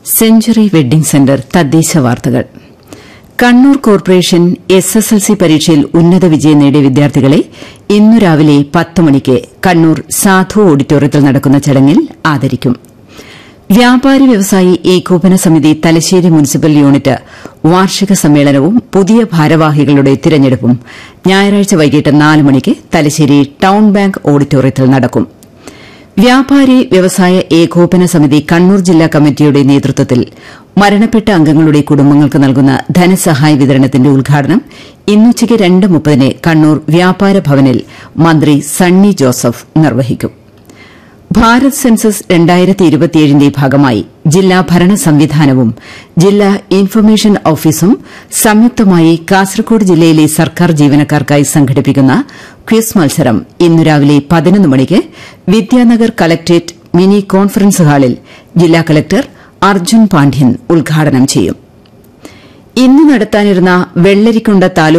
century wedding centre തദ്ദേശ വാർത്തകൾ Kannur corporation S S L C പരീക്ഷയിൽ ഉന്നത വിജയം നേടിയ വിദ്യാർത്ഥികളെ ഇന്നു രാവിലെ പത്ത് മണിക്ക് കണ്ണൂർ സാധു ഓഡിറ്റോറിയത്തിൽ നടക്കുന്ന ചടങ്ങിൽ ആദരിക്കും വ്യാപാരി വ്യവസായി ഏകോപന സമിതി തലശ്ശേരി മുനിസിപ്പൽ യൂണിറ്റ് വാർഷിക സമ്മേളനവും പുതിയ ഭാരവാഹികളുടെ തിരഞ്ഞെടുപ്പും ഞായറാഴ്ച വൈകിട്ട് നാല് മണിക്ക് തലശ്ശേരി ടൌൺ ബാങ്ക് ഓഡിറ്റോറിയത്തിൽ നടക്കും വ്യാപാരി വ്യവസായ ഏകോപന സമിതി കണ്ണൂർ ജില്ലാ കമ്മിറ്റിയുടെ നേതൃത്വത്തിൽ മരണപ്പെട്ട അംഗങ്ങളുടെ കുടുംബങ്ങൾക്ക് നൽകുന്ന ധനസഹായ വിതരണത്തിന്റെ ഉദ്ഘാടനം ഇന്നുച്ചയ്ക്ക് രണ്ട് മുപ്പതിന് കണ്ണൂർ വ്യാപാര ഭവനിൽ മന്ത്രി സണ്ണി ജോസഫ് നിർവഹിക്കും ഭാരത് സെൻസസ് രണ്ടായിരത്തി ഇരുപത്തിയേഴിന്റെ ഭാഗമായി ജില്ലാ ഭരണ സംവിധാനവും ജില്ലാ ഇൻഫർമേഷൻ ഓഫീസും സംയുക്തമായി കാസർകോട് ജില്ലയിലെ സർക്കാർ ജീവനക്കാർക്കായി സംഘടിപ്പിക്കുന്ന ക്വിസ് മത്സരം ഇന്നു രാവിലെ പതിനൊന്ന് മണിക്ക് വിദ്യാനഗർ കലക്ട്രേറ്റ് മിനി കോൺഫറൻസ് ഹാളിൽ ജില്ലാ കലക്ടർ അർജുൻ പാണ്ഡ്യൻ ഉദ്ഘാടനം ചെയ്യും ഇന്ന് നടത്താനിരുന്ന വെള്ളരിക്കുണ്ട താലൂക്ക്